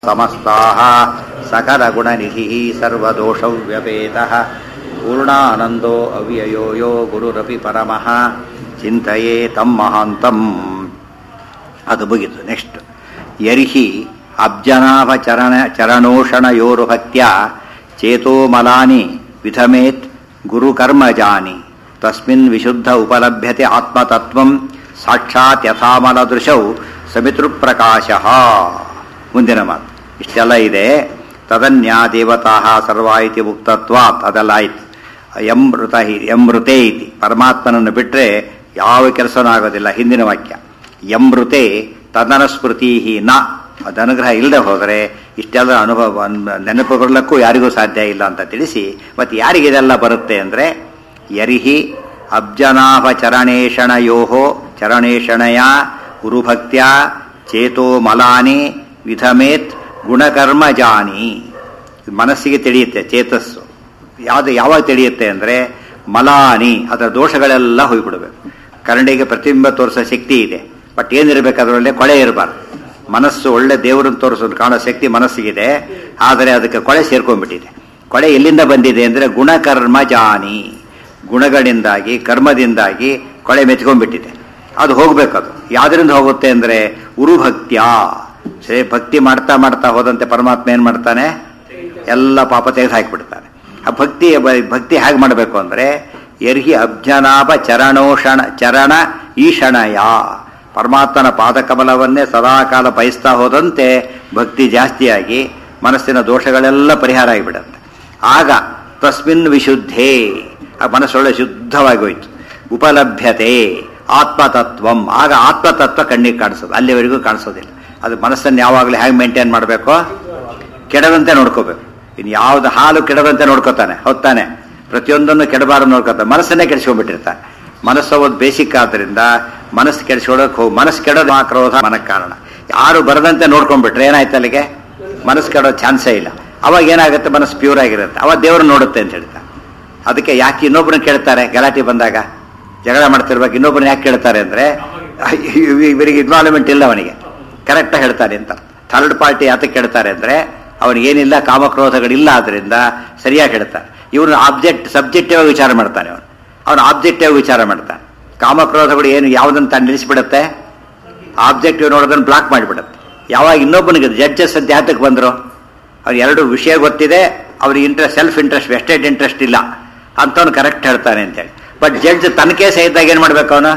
ಸಮಸ್ತಾः सकलगुणनिधिः सर्वदोषव्यपेतः पूर्णानन्दो अव्ययो यो ಗುರುರಪಿ ಪರಮಃ ಚಿಂತೆಯೇ ತಮ್ಮ ಮಹಾಂತಂ ಅದು ಮುಗಿತು ನೆಕ್ಸ್ಟ್ ಯರ್ಹಿ ಅಬ್ಜನಾಭ ಚರಣ ಚರಣೋಷಣಯೋರುಹತ್ಯ ಚೇತೋಮಲಾನಿ ವಿಧಮೇತ್ ಗುರುಕರ್ಮಜಾನಿ ತಸ್ಮಿನ್ ವಿಶುದ್ಧ ಉಪಲಭ್ಯತೆ ಆತ್ಮತತ್ವಂ ಸಾಕ್ಷಾತ್ ಯಥಾಮಲದೃಶೌ ಸಮಿತೃಪ್ರಕಾಶಃ ಮುಂದಿನ ಮಾತು ಇಷ್ಟೆಲ್ಲ ಇದೆ ತದನ್ಯಾ ದೇವತಾ ಸರ್ವ ಇತಿ ಮುಕ್ತತ್ವಾತ್ ಅದೆಲ್ಲ ಆಯ್ತು ಯಮೃತ ಯಮೃತೆ ಇತಿ ಪರಮಾತ್ಮನನ್ನು ಬಿಟ್ಟರೆ ಯಾವ ಕೆಲಸನೂ ಆಗೋದಿಲ್ಲ ಹಿಂದಿನ ವಾಕ್ಯ ಯಮೃತೆ ತದನಸ್ಮೃತಿ ನ ಅದು ಅನುಗ್ರಹ ಇಲ್ಲದೆ ಹೋದರೆ ಇಷ್ಟೆಲ್ಲ ಅನುಭವ ನೆನಪು ಬರಲಿಕ್ಕೂ ಯಾರಿಗೂ ಸಾಧ್ಯ ಇಲ್ಲ ಅಂತ ತಿಳಿಸಿ ಮತ್ತು ಯಾರಿಗೆ ಇದೆಲ್ಲ ಬರುತ್ತೆ ಅಂದರೆ ಯರಿಹಿ ಅಬ್ಜನಾಭ ಚರಣೇಶಣಯೋ ಚರಣೇಶಣಯ ಗುರುಭಕ್ತ್ಯ ಚೇತೋ ಮಲಾನಿ ವಿಧಮೇತ್ ಗುಣಕರ್ಮ ಜಾನಿ ಮನಸ್ಸಿಗೆ ತಿಳಿಯುತ್ತೆ ಚೇತಸ್ಸು ಯಾವುದು ಯಾವಾಗ ತಿಳಿಯುತ್ತೆ ಅಂದರೆ ಮಲಾನಿ ಅದರ ದೋಷಗಳೆಲ್ಲ ಹೋಗಿಬಿಡಬೇಕು ಕರಡಿಗೆ ಪ್ರತಿಬಿಂಬ ತೋರಿಸೋ ಶಕ್ತಿ ಇದೆ ಬಟ್ ಏನಿರಬೇಕು ಅದರೊಳ್ಳೆ ಕೊಳೆ ಇರಬಾರ್ದು ಮನಸ್ಸು ಒಳ್ಳೆ ದೇವರನ್ನು ತೋರಿಸೋದು ಕಾಣೋ ಶಕ್ತಿ ಮನಸ್ಸಿಗಿದೆ ಆದರೆ ಅದಕ್ಕೆ ಕೊಳೆ ಸೇರ್ಕೊಂಡ್ಬಿಟ್ಟಿದೆ ಕೊಳೆ ಎಲ್ಲಿಂದ ಬಂದಿದೆ ಅಂದರೆ ಗುಣಕರ್ಮ ಜಾನಿ ಗುಣಗಳಿಂದಾಗಿ ಕರ್ಮದಿಂದಾಗಿ ಕೊಳೆ ಮೆತ್ಕೊಂಡ್ಬಿಟ್ಟಿದೆ ಅದು ಹೋಗ್ಬೇಕದು ಯಾವ್ದರಿಂದ ಹೋಗುತ್ತೆ ಅಂದರೆ ಉರುಭಕ್ತ್ಯ ಸರಿ ಭಕ್ತಿ ಮಾಡ್ತಾ ಮಾಡ್ತಾ ಹೋದಂತೆ ಪರಮಾತ್ಮ ಏನು ಮಾಡ್ತಾನೆ ಎಲ್ಲ ಪಾಪ ತೆಗೆದು ಹಾಕಿಬಿಡ್ತಾನೆ ಆ ಭಕ್ತಿ ಭಕ್ತಿ ಹೇಗೆ ಮಾಡಬೇಕು ಅಂದರೆ ಯರ್ಹಿ ಅಬ್ಜನಾಭ ಚರಣೋಷಣ ಚರಣ ಈಷಣಯ ಪರಮಾತ್ಮನ ಪಾದಕಮಲವನ್ನೇ ಸದಾಕಾಲ ಬಯಸ್ತಾ ಹೋದಂತೆ ಭಕ್ತಿ ಜಾಸ್ತಿಯಾಗಿ ಮನಸ್ಸಿನ ದೋಷಗಳೆಲ್ಲ ಪರಿಹಾರ ಆಗಿಬಿಡುತ್ತೆ ಆಗ ತಸ್ಮಿನ್ ವಿಶುದ್ಧೇ ಆ ಮನಸ್ಸೊಳ್ಳೆ ಶುದ್ಧವಾಗಿ ಹೋಯ್ತು ಉಪಲಭ್ಯತೆ ಆತ್ಮತತ್ವಂ ಆಗ ಆತ್ಮತತ್ವ ಕಣ್ಣಿಗೆ ಕಾಣಿಸೋದು ಅಲ್ಲಿವರೆಗೂ ಕಾಣಿಸೋದಿಲ್ಲ ಅದು ಮನಸ್ಸನ್ನು ಯಾವಾಗಲೂ ಹೇಗೆ ಮೇಂಟೈನ್ ಮಾಡಬೇಕು ಕೆಡದಂತೆ ನೋಡ್ಕೋಬೇಕು ಇನ್ನು ಯಾವ್ದು ಹಾಲು ಕೆಡದಂತೆ ನೋಡ್ಕೋತಾನೆ ಹೊತ್ತಾನೆ ಪ್ರತಿಯೊಂದನ್ನು ಕೆಡಬಾರದು ನೋಡ್ಕೋತಾನೆ ಮನಸ್ಸನ್ನೇ ಕೆಡಿಸ್ಕೊಂಡ್ಬಿಟ್ಟಿರ್ತಾನೆ ಮನಸ್ಸು ಒಂದು ಬೇಸಿಕ್ ಆದ್ರಿಂದ ಮನಸ್ಸು ಕೆಡಿಸ್ಕೊಳಕ್ ಹೋಗಿ ಮನಸ್ಸು ಕೆಡೋದು ಆ ಕ್ರೋಧ ಮನಕ್ಕೆ ಕಾರಣ ಯಾರು ಬರದಂತೆ ನೋಡ್ಕೊಂಡ್ಬಿಟ್ರೆ ಏನಾಯ್ತು ಅಲ್ಲಿಗೆ ಮನಸ್ಸು ಕೆಡೋ ಚಾನ್ಸೇ ಇಲ್ಲ ಅವಾಗ ಏನಾಗುತ್ತೆ ಮನಸ್ಸು ಪ್ಯೂರ್ ಆಗಿರುತ್ತೆ ಅವಾಗ ದೇವರು ನೋಡುತ್ತೆ ಅಂತ ಹೇಳ್ತಾರೆ ಅದಕ್ಕೆ ಯಾಕೆ ಇನ್ನೊಬ್ಬರನ್ನ ಕೇಳ್ತಾರೆ ಗಲಾಟೆ ಬಂದಾಗ ಜಗಳ ಮಾಡ್ತಿರ್ಬೇಕು ಇನ್ನೊಬ್ಬರನ್ನ ಯಾಕೆ ಕೇಳ್ತಾರೆ ಅಂದರೆ ಇವರಿಗೆ ಇನ್ವಾಲ್ವ್ಮೆಂಟ್ ಇಲ್ಲ ಅವನಿಗೆ ಕರೆಕ್ಟಾಗಿ ಹೇಳ್ತಾರೆ ಅಂತ ಥರ್ಡ್ ಪಾರ್ಟಿ ಯಾತಕ್ಕೆ ಕೇಳ್ತಾರೆ ಅಂದರೆ ಅವನಿಗೇನಿಲ್ಲ ಕಾಮಕ್ರೋಧಗಳಿಲ್ಲ ಆದ್ರಿಂದ ಸರಿಯಾಗಿ ಹೇಳ್ತಾರೆ ಇವನು ಆಬ್ಜೆಕ್ಟ್ ಸಬ್ಜೆಕ್ಟಿವ್ ವಿಚಾರ ಮಾಡ್ತಾನೆ ಅವನು ಅವನು ಆಬ್ಜೆಕ್ಟಿವ್ ವಿಚಾರ ಮಾಡ್ತಾನೆ ಕಾಮಕ್ರೋಧಗಳು ಏನು ಯಾವುದನ್ನು ತಾನು ನಿಲ್ಲಿಸ್ಬಿಡುತ್ತೆ ಆಬ್ಜೆಕ್ಟಿವ್ ನೋಡೋದನ್ನು ಬ್ಲಾಕ್ ಮಾಡಿಬಿಡುತ್ತೆ ಯಾವಾಗ ಇನ್ನೊಬ್ಬನಿಗೆ ಜಡ್ಜಸ್ ಅಂತ ಯಾತಕ್ಕೆ ಬಂದರು ಅವ್ರು ಎರಡು ವಿಷಯ ಗೊತ್ತಿದೆ ಅವ್ರಿಗೆ interest self interest vested interest ಇಲ್ಲ ಅಂತವನು ಕರೆಕ್ಟ್ ಹೇಳ್ತಾನೆ ಅಂತೇಳಿ ಬಟ್ ಜಡ್ಜ್ ತನ್ನ ಕೇಸ್ ಇದ್ದಾಗ ಏನು ಮಾಡ್ಬೇಕು ಅವನು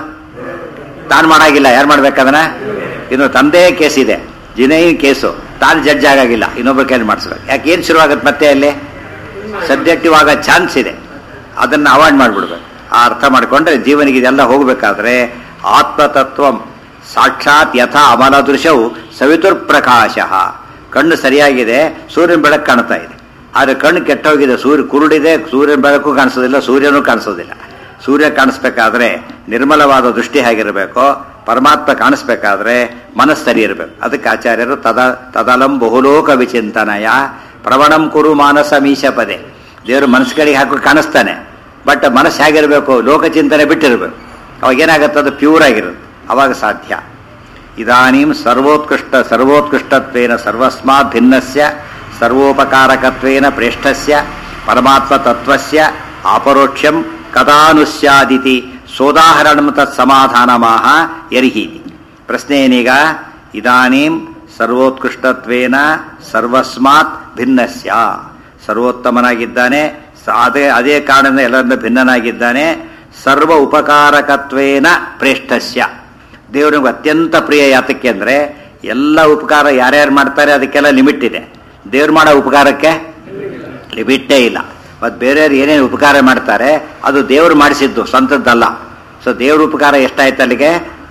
ತಾನು ಮಾಡಾಗಿಲ್ಲ ಯಾರು ಮಾಡ್ಬೇಕದನ್ನ ಇನ್ನು ತಂದೆ ಕೇಸ್ ಇದೆ ಜಿನೈ ಕೇಸು ತಾನು ಜಡ್ಜ್ ಆಗಾಗಿಲ್ಲ ಇನ್ನೊಬ್ಬರ ಕೈಲಿ ಮಾಡಿಸ್ಬೇಕು ಯಾಕೆ ಏನು ಶುರುವಾಗುತ್ತೆ ಮತ್ತೆ ಅಲ್ಲಿ ಸಬ್ಜೆಕ್ಟಿವ್ ಆಗೋ ಚಾನ್ಸ್ ಇದೆ ಅದನ್ನು ಅವಾಯ್ಡ್ ಮಾಡಿಬಿಡ್ಬೇಕು ಆ ಅರ್ಥ ಮಾಡಿಕೊಂಡ್ರೆ ಜೀವನಿಗೆ ಇದೆಲ್ಲ ಹೋಗಬೇಕಾದ್ರೆ ಆತ್ಮತತ್ವ ಸಾಕ್ಷಾತ್ ಯಥಾ ಅಮಲ ದೃಶ್ಯವು ಸವಿತುರ್ ಪ್ರಕಾಶ ಕಣ್ಣು ಸರಿಯಾಗಿದೆ ಸೂರ್ಯನ ಬೆಳಕು ಕಾಣ್ತಾ ಇದೆ ಆದರೆ ಕಣ್ಣು ಕೆಟ್ಟೋಗಿದೆ ಸೂರ್ಯ ಕುರುಡಿದೆ ಸೂರ್ಯನ ಬೆಳಕು ಕಾಣಿಸೋದಿಲ್ಲ ಸೂರ್ಯನೂ ಕಾಣಿಸೋದಿಲ್ಲ ಸೂರ್ಯ ಕಾಣಿಸ್ಬೇಕಾದ್ರೆ ನಿರ್ಮಲವಾದ ದೃಷ್ಟಿ ಹೇಗಿರಬೇಕೋ ಪರಮಾತ್ಮ ಕಾಣಿಸ್ಬೇಕಾದ್ರೆ ಮನಸ್ಸು ಸರಿ ಇರಬೇಕು ಅದಕ್ಕೆ ಆಚಾರ್ಯರು ತದ ತದಲಂ ಬಹುಲೋಕ ವಿಚಿಂತನಯ ಪ್ರವಣಂ ಕುರು ಮಾನಸ ಮೀಶ ಪದೇ ದೇವರು ಮನಸ್ಸುಗಳಿಗೆ ಹಾಕಿ ಕಾಣಿಸ್ತಾನೆ ಬಟ್ ಮನಸ್ಸು ಹೇಗಿರಬೇಕು ಲೋಕಚಿಂತನೆ ಬಿಟ್ಟಿರಬೇಕು ಅವಾಗ ಏನಾಗುತ್ತೆ ಅದು ಪ್ಯೂರ್ ಆಗಿರುತ್ತೆ ಅವಾಗ ಸಾಧ್ಯ ಇದಾನೀಂ ಸರ್ವೋತ್ಕೃಷ್ಟ ಸರ್ವೋತ್ಕೃಷ್ಟತ್ವೇನ ಸರ್ವಸ್ಮಾತ್ ಭಿನ್ನಸ್ಯ ಸರ್ವೋಪಕಾರಕತ್ವೇನ ಪ್ರೇಷ್ಠಸ್ಯ ಪರಮಾತ್ಮ ತತ್ವಸ್ಯ ಅಪರೋಕ್ಷಂ ಕದಾನುಸ್ಯಾದಿತಿ ಸೋದಾಹರಣಂ ತತ್ ಸಮಾಧಾನಮಾಹ ಯರ್ಹೀತಿ ಪ್ರಶ್ನೆ ಏನೀಗ ಇದಾನೀಂ ಸರ್ವೋತ್ಕೃಷ್ಟತ್ವೇನ ಸರ್ವಸ್ಮಾತ್ ಭಿನ್ನಸ್ಯ ಸರ್ವೋತ್ತಮನಾಗಿದ್ದಾನೆ ಅದೇ ಅದೇ ಕಾರಣದಿಂದ ಎಲ್ಲರಿಂದ ಭಿನ್ನನಾಗಿದ್ದಾನೆ ಸರ್ವ ಉಪಕಾರಕತ್ವೇನ ಪ್ರೇಷ್ಠಸ್ಯ ದೇವರಿಗೆ ಅತ್ಯಂತ ಪ್ರಿಯ ಯಾತಕ್ಕೆ ಅಂದರೆ ಎಲ್ಲ ಉಪಕಾರ ಯಾರ್ಯಾರು ಮಾಡ್ತಾರೆ ಅದಕ್ಕೆಲ್ಲ ಲಿಮಿಟ್ ಇದೆ ದೇವ್ರು ಮಾಡೋ ಉಪಕಾರಕ್ಕೆ ಲಿಮಿಟ್ಟೇ ಇಲ್ಲ ಮತ್ತು ಬೇರೆಯವ್ರು ಏನೇನು ಉಪಕಾರ ಮಾಡ್ತಾರೆ ಅದು ದೇವರು ಮಾಡಿಸಿದ್ದು ಸ್ವಂತದ್ದಲ್ಲ ಸೊ ದೇವ್ರ ಉಪಕಾರ ಎಷ್ಟಾಯ್ತು ಅಲ್ಲಿಗೆ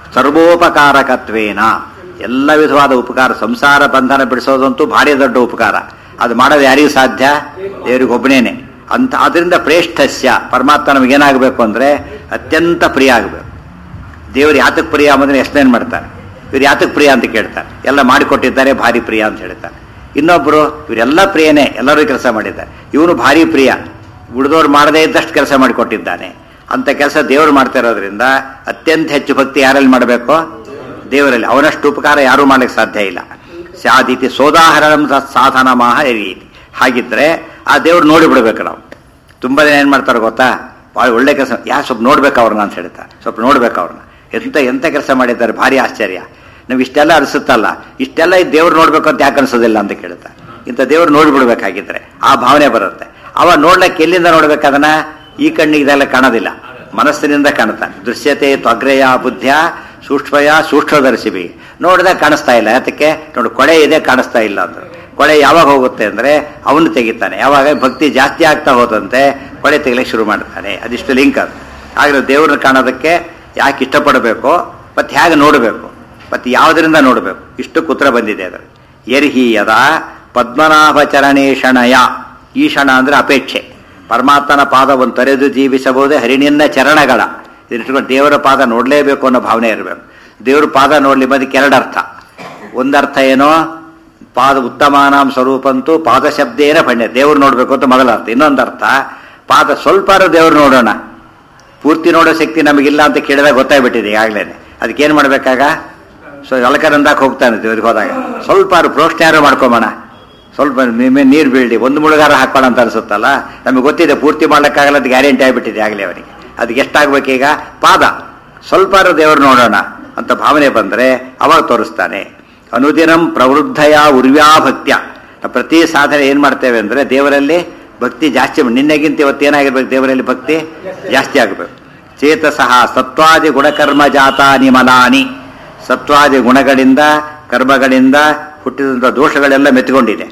ಸರ್ವೋಪಕಾರಕತ್ವೇನ ಎಲ್ಲ ವಿಧವಾದ ಉಪಕಾರ ಸಂಸಾರ ಬಂಧನ ಬಿಡಿಸೋದಂತೂ ಭಾರಿ ದೊಡ್ಡ ಉಪಕಾರ ಅದು ಮಾಡೋದು ಯಾರಿಗೂ ಸಾಧ್ಯ ದೇವ್ರಿಗೆ ಒಬ್ಬನೇನೆ ಅಂತ ಅದರಿಂದ ಪ್ರೇಷ್ಠಸ್ಯ ಪರಮಾತ್ಮ ನಮಗೇನಾಗಬೇಕು ಅಂದರೆ ಅತ್ಯಂತ ಪ್ರಿಯ ಆಗಬೇಕು ದೇವರು ಯಾತಕ್ಕೆ ಪ್ರಿಯ ಅನ್ನೋದನ್ನ ಎಕ್ಸ್ಪ್ಲೇನ್ ಮಾಡ್ತಾರೆ ಇವ್ರು ಯಾತಕ್ಕೆ ಪ್ರಿಯ ಅಂತ ಕೇಳ್ತಾರೆ ಎಲ್ಲ ಮಾಡಿಕೊಟ್ಟಿದ್ದಾರೆ ಭಾರಿ ಪ್ರಿಯ ಅಂತ ಹೇಳ್ತಾರೆ ಇನ್ನೊಬ್ಬರು ಇವರೆಲ್ಲ ಪ್ರಿಯನೇ ಎಲ್ಲರೂ ಕೆಲಸ ಮಾಡಿದ್ದಾರೆ ಇವನು ಭಾರಿ ಪ್ರಿಯ ಉಳಿದವ್ರು ಮಾಡದೇ ಇದ್ದಷ್ಟು ಕೆಲಸ ಮಾಡಿಕೊಟ್ಟಿದ್ದಾನೆ ಅಂತ ಕೆಲಸ ದೇವರು ಮಾಡ್ತಾ ಇರೋದ್ರಿಂದ ಅತ್ಯಂತ ಹೆಚ್ಚು ಭಕ್ತಿ ಯಾರಲ್ಲಿ ಮಾಡಬೇಕು ದೇವರಲ್ಲಿ ಅವನಷ್ಟು ಉಪಕಾರ ಯಾರೂ ಮಾಡ್ಲಿಕ್ಕೆ ಸಾಧ್ಯ ಇಲ್ಲ ಸ್ಯಾದಿತಿ ಸೋದಾಹರಣ ಸಾಧನ ಮಾಹ ರೀತಿ ಹಾಗಿದ್ರೆ ಆ ದೇವ್ರು ನೋಡಿಬಿಡ್ಬೇಕು ನಾವು ತುಂಬ ಜನ ಏನು ಮಾಡ್ತಾರೆ ಗೊತ್ತಾ ಭಾಳ ಒಳ್ಳೆ ಕೆಲಸ ಯಾ ಸ್ವಲ್ಪ ನೋಡ್ಬೇಕು ಅವ್ರನ್ನ ಅಂತ ಹೇಳ್ತಾರೆ ಸ್ವಲ್ಪ ನೋಡ್ಬೇಕು ಅವ್ರನ್ನ ಎಂತ ಎಂತ ಕೆಲಸ ಮಾಡಿದ್ದಾರೆ ಭಾರಿ ಆಶ್ಚರ್ಯ ನಾವು ಇಷ್ಟೆಲ್ಲ ಅನಿಸುತ್ತಲ್ಲ ಇಷ್ಟೆಲ್ಲ ಈ ದೇವ್ರು ನೋಡ್ಬೇಕು ಅಂತ ಯಾಕೆ ಅನ್ಸೋದಿಲ್ಲ ಅಂತ ಕೇಳ್ತಾರೆ ಇಂಥ ದೇವ್ರು ನೋಡ್ಬಿಡ್ಬೇಕಾಗಿದ್ರೆ ಆ ಭಾವನೆ ಬರುತ್ತೆ ಅವ ನೋಡ್ಲಿಕ್ಕೆ ಎಲ್ಲಿಂದ ನೋಡ್ಬೇಕು ಅದನ್ನ ಈ ಕಣ್ಣಿಗೆ ಇದೆಲ್ಲ ಕಾಣೋದಿಲ್ಲ ಮನಸ್ಸಿನಿಂದ ಕಾಣುತ್ತಾನೆ ದೃಶ್ಯತೆ ತ್ವಗ್ರೆಯ ಬುದ್ಧ ಸೂಕ್ಷ್ಮಯ ಸೂಕ್ಷ್ಮದರ್ಶಿಬಿ ನೋಡಿದಾಗ ಕಾಣಿಸ್ತಾ ಇಲ್ಲ ಯಾತಕ್ಕೆ ನೋಡಿ ಕೊಳೆ ಇದೆ ಕಾಣಿಸ್ತಾ ಇಲ್ಲ ಅಂದ್ರು ಕೊಳೆ ಯಾವಾಗ ಹೋಗುತ್ತೆ ಅಂದ್ರೆ ಅವನು ತೆಗಿತಾನೆ ಯಾವಾಗ ಭಕ್ತಿ ಜಾಸ್ತಿ ಆಗ್ತಾ ಹೋದಂತೆ ಕೊಳೆ ತೆಗಿಲಿಕ್ಕೆ ಶುರು ಮಾಡ್ತಾನೆ ಅದಿಷ್ಟು ಲಿಂಕ್ ಅದು ಹಾಗೆ ದೇವ್ರನ್ನ ಕಾಣೋದಕ್ಕೆ ಯಾಕೆ ಇಷ್ಟಪಡಬೇಕು ಮತ್ತೆ ಹೇಗೆ ನೋಡಬೇಕು ಮತ್ತೆ ಯಾವುದರಿಂದ ನೋಡಬೇಕು ಇಷ್ಟು ಕುತ್ರ ಬಂದಿದೆ ಅದರ ಎರ್ಹಿ ಯದ ಪದ್ಮನಾಭ ಚರಣೇಶಣಯ ಈಶಣ ಅಂದ್ರೆ ಅಪೇಕ್ಷೆ ಪರಮಾತ್ಮನ ಪಾದವನ್ನು ತೊರೆದು ಜೀವಿಸಬಹುದೇ ಹರಿಣಿಯನ್ನ ಚರಣಗಳ ಇದಿಟ್ಕೊಂಡು ದೇವರ ಪಾದ ನೋಡಲೇಬೇಕು ಅನ್ನೋ ಭಾವನೆ ಇರಬೇಕು ದೇವರ ಪಾದ ನೋಡ್ಲಿ ಬದಕ್ಕೆ ಎರಡು ಅರ್ಥ ಒಂದರ್ಥ ಏನೋ ಪಾದ ಉತ್ತಮಾನಾಂ ಸ್ವರೂಪಂತೂ ಪಾದ ಶಬ್ದೇನ ಪಣ್ಯ ದೇವ್ರು ನೋಡ್ಬೇಕು ಅಂತ ಮೊದಲ ಅರ್ಥ ಇನ್ನೊಂದು ಅರ್ಥ ಪಾದ ಸ್ವಲ್ಪ ದೇವ್ರು ನೋಡೋಣ ಪೂರ್ತಿ ನೋಡೋ ಶಕ್ತಿ ನಮಗಿಲ್ಲ ಅಂತ ಕೇಳಿದಾಗ ಗೊತ್ತಾಗ್ಬಿಟ್ಟಿದೆ ಈಗಾಗಲೇ ಅದಕ್ಕೇನು ಮಾಡ್ಬೇಕಾಗ ಸೊ ಎಲಕರಂದಾಕ್ ಹೋಗ್ತಾನೆ ದೇವ್ರಿಗೆ ಹೋದಾಗ ಸ್ವಲ್ಪ ಪ್ರೋಕ್ಷಣಾರು ಮಾಡ್ಕೊಂಬೋಣ ಸ್ವಲ್ಪ ನೀರು ಬೀಳ್ಲಿ ಒಂದು ಮುಳುಗಾರ ಹಾಕೋಣ ಅಂತ ಅನ್ಸುತ್ತಲ್ಲ ನಮಗೆ ಗೊತ್ತಿದೆ ಪೂರ್ತಿ ಮಾಡ್ಲಿಕ್ಕಾಗಲ್ಲ ಅದು ಗ್ಯಾರಂಟಿ ಆಗಿಬಿಟ್ಟಿದೆ ಆಗಲೇ ಅವನಿಗೆ ಅದಕ್ಕೆ ಎಷ್ಟಾಗ್ಬೇಕೀಗ ಪಾದ ಸ್ವಲ್ಪ ದೇವರು ನೋಡೋಣ ಅಂತ ಭಾವನೆ ಬಂದರೆ ಅವಾಗ ತೋರಿಸ್ತಾನೆ ಅನುದಿನಂ ಪ್ರವೃದ್ಧಯ ಉರ್ವ್ಯಾ ಭಕ್ತ್ಯ ನಾವು ಪ್ರತಿ ಸಾಧನೆ ಏನು ಮಾಡ್ತೇವೆ ಅಂದರೆ ದೇವರಲ್ಲಿ ಭಕ್ತಿ ಜಾಸ್ತಿ ನಿನ್ನೆಗಿಂತ ಇವತ್ತು ಏನಾಗಿರ್ಬೇಕು ದೇವರಲ್ಲಿ ಭಕ್ತಿ ಜಾಸ್ತಿ ಆಗಬೇಕು ಚೇತಸಃ ಸತ್ವಾದಿ ಗುಣಕರ್ಮ ಜಾತಾನಿ ಮಲಾನಿ ಸತ್ವಾದಿ ಗುಣಗಳಿಂದ ಕರ್ಮಗಳಿಂದ ಹುಟ್ಟಿದಂಥ ದೋಷಗಳೆಲ್ಲ ಮೆತ್ಕೊಂಡಿದೆ